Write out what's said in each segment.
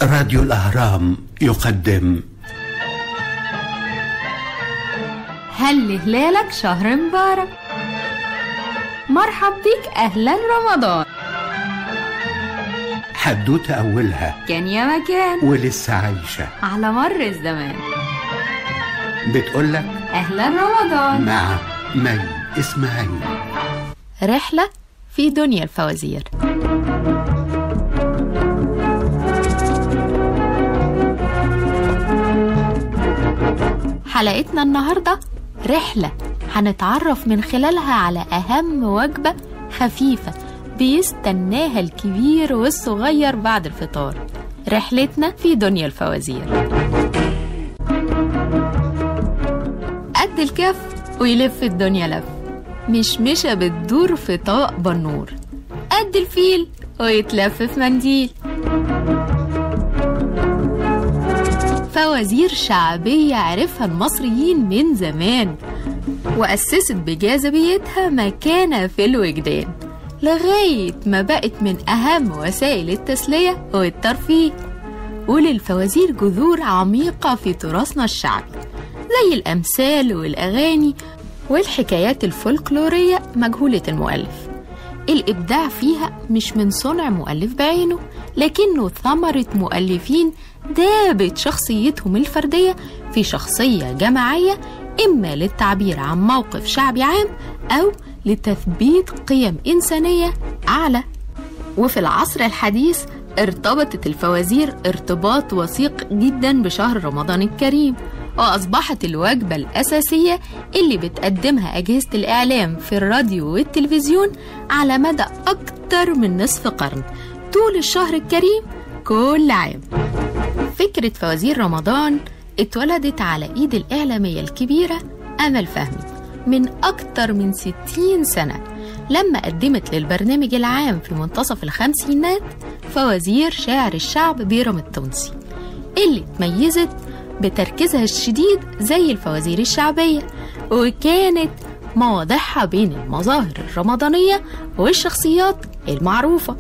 راديو الأهرام يقدم هل هلالك شهر مبارك مرحب بيك أهلا رمضان حدوتة أولها كان يا مكان ولسه عايشة على مر الزمان بتقولك أهلا رمضان مع مي إسماعيل رحلة في دنيا الفوازير حلقتنا النهاردة رحلة هنتعرف من خلالها على أهم وجبة خفيفة بيستناها الكبير والصغير بعد الفطار رحلتنا في دنيا الفوازير قد الكف ويلف الدنيا لف مشمشة بتدور في طاق بنور قد الفيل ويتلف في منديل فوازير شعبية عرفها المصريين من زمان وأسست بجاذبيتها مكانة في الوجدان لغاية ما بقت من أهم وسائل التسلية والترفيه وللفوازير جذور عميقة في تراثنا الشعبي زي الأمثال والأغاني والحكايات الفولكلورية مجهولة المؤلف الإبداع فيها مش من صنع مؤلف بعينه لكنه ثمرة مؤلفين دابت شخصيتهم الفردية في شخصية جماعية إما للتعبير عن موقف شعبي عام أو لتثبيت قيم إنسانية أعلى وفي العصر الحديث ارتبطت الفوازير ارتباط وثيق جدا بشهر رمضان الكريم وأصبحت الوجبة الأساسية اللي بتقدمها أجهزة الإعلام في الراديو والتلفزيون على مدى أكتر من نصف قرن طول الشهر الكريم كل عام فكرة فوازير رمضان اتولدت على إيد الإعلامية الكبيرة أمل فهمي من أكتر من 60 سنة لما قدمت للبرنامج العام في منتصف الخمسينات فوازير شاعر الشعب بيرم التونسي اللي اتميزت بتركيزها الشديد زي الفوازير الشعبية وكانت مواضيعها بين المظاهر الرمضانية والشخصيات المعروفة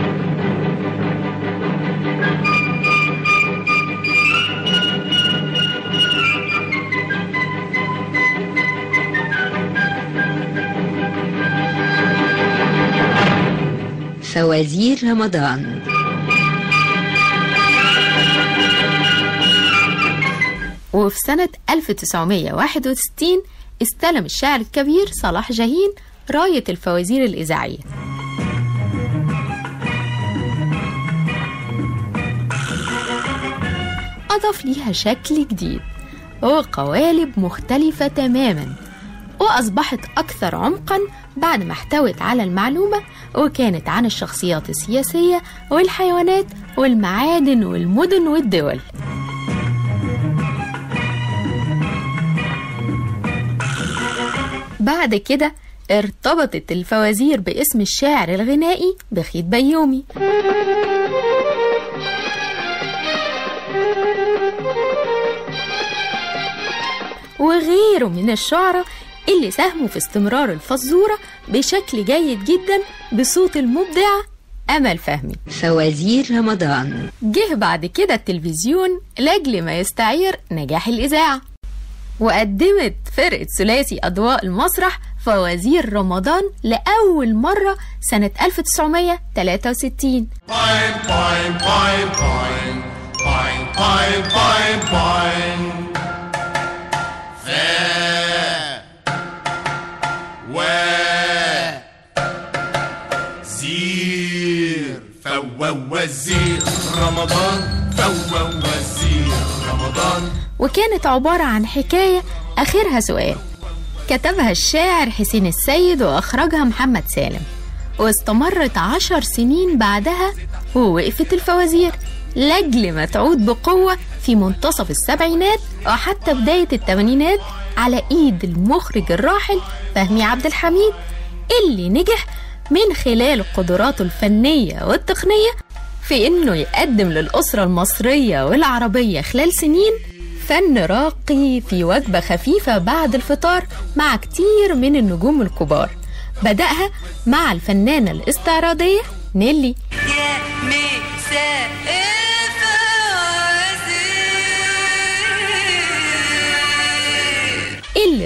فوازير رمضان وفي سنة 1961 استلم الشاعر الكبير صلاح جاهين راية الفوازير الإذاعية أضاف ليها شكل جديد وقوالب مختلفة تماما وأصبحت أكثر عمقا بعد ما احتوت على المعلومة وكانت عن الشخصيات السياسية والحيوانات والمعادن والمدن والدول بعد كده ارتبطت الفوازير باسم الشاعر الغنائي بخيت بيومي وغيره من الشعراء اللي ساهموا في استمرار الفزورة بشكل جيد جدا بصوت المبدعة أمل فهمي فوازير رمضان جه بعد كده التلفزيون لأجل ما يستعير نجاح الإذاعة وقدمت فرقة ثلاثي أضواء المسرح فوازير رمضان لأول مرة سنة 1963 Pine, pine, pine, pine, pine, pine, pine, pine. Fair, where, زير فوا وزير رمضان فوا وزير رمضان وكانت عبارة عن حكاية آخرها سؤال كتبها الشاعر حسين السيد وأخرجها محمد سالم واستمرت عشر سنين بعدها ووقفت الفوازير لأجل ما تعود بقوة في منتصف السبعينات وحتى بداية الثمانينات على إيد المخرج الراحل فهمي عبد الحميد اللي نجح من خلال قدراته الفنية والتقنية في إنه يقدم للأسرة المصرية والعربية خلال سنين فن راقي في وجبة خفيفة بعد الفطار مع كتير من النجوم الكبار بدأها مع الفنانة الاستعراضية نيلي يا مساء الفل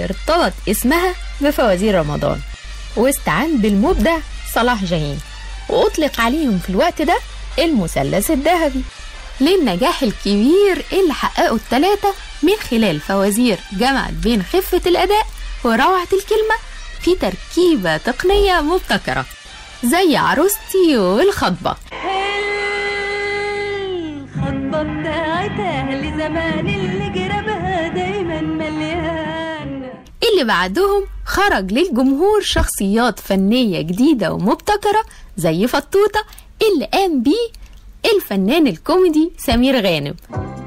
اللي ارتبط اسمها بفوازير رمضان واستعان بالمبدع صلاح جاهين وأطلق عليهم في الوقت ده المثلث الذهبي للنجاح الكبير اللي حققه الثلاثة من خلال فوازير جمعت بين خفة الأداء وروعة الكلمة في تركيبة تقنية مبتكرة زي عروستي والخطبة الخطبة بتاعت أهل زمان اللي جربها دايما مليان اللي بعدهم خرج للجمهور شخصيات فنية جديدة ومبتكرة زي فطوطة اللي قام بيه الفنان الكوميدي سمير غانم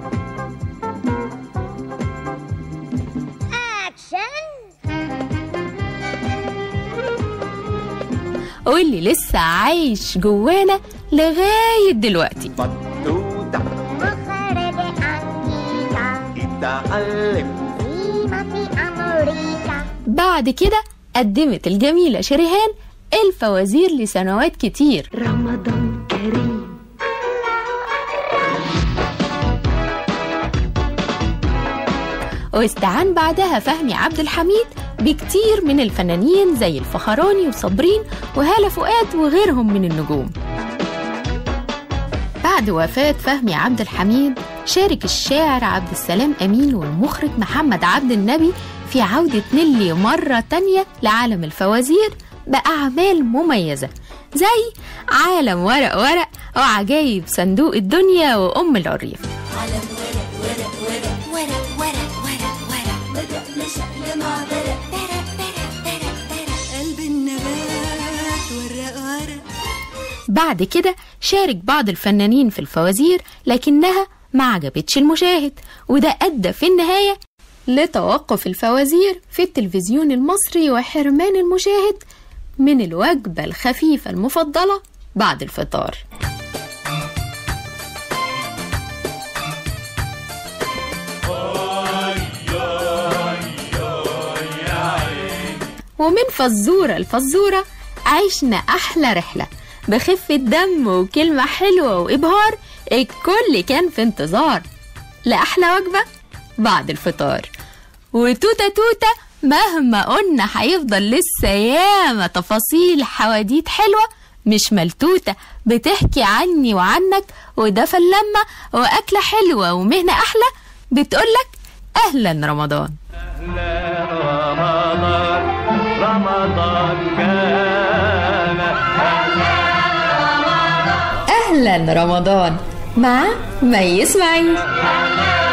واللي لسه عايش جوانا لغاية دلوقتي فتوتة مخرج أمريكا اتعلم سيما في أمريكا بعد كده قدمت الجميلة شريهان الفوازير لسنوات كتير رمضان كريم واستعان بعدها فهمي عبد الحميد بكتير من الفنانين زي الفخراني وصابرين وهالة فؤاد وغيرهم من النجوم بعد وفاة فهمي عبد الحميد شارك الشاعر عبد السلام أمين والمخرج محمد عبد النبي في عودة نيلي مرة تانية لعالم الفوازير بأعمال مميزة زي عالم ورق ورق وعجايب صندوق الدنيا وأم العريف قلب النبات ورق ورق بعد كده شارك بعض الفنانين في الفوازير لكنها ما عجبتش المشاهد وده أدى في النهاية لتوقف الفوازير في التلفزيون المصري وحرمان المشاهد من الوجبة الخفيفة المفضلة بعد الفطار ومن فزورة لفزورة عشنا أحلى رحلة بخفة دم وكلمة حلوة وإبهار الكل كان في انتظار لأحلى وجبة بعد الفطار وتوتة توتة مهما قلنا هيفضل لسه ياما تفاصيل حواديت حلوة مش ملتوتة بتحكي عني وعنك وده فلمة وأكلة حلوة ومهنة أحلى بتقولك أهلا رمضان رمضان رمضان كان أهلا رمضان مع مي إسماعيل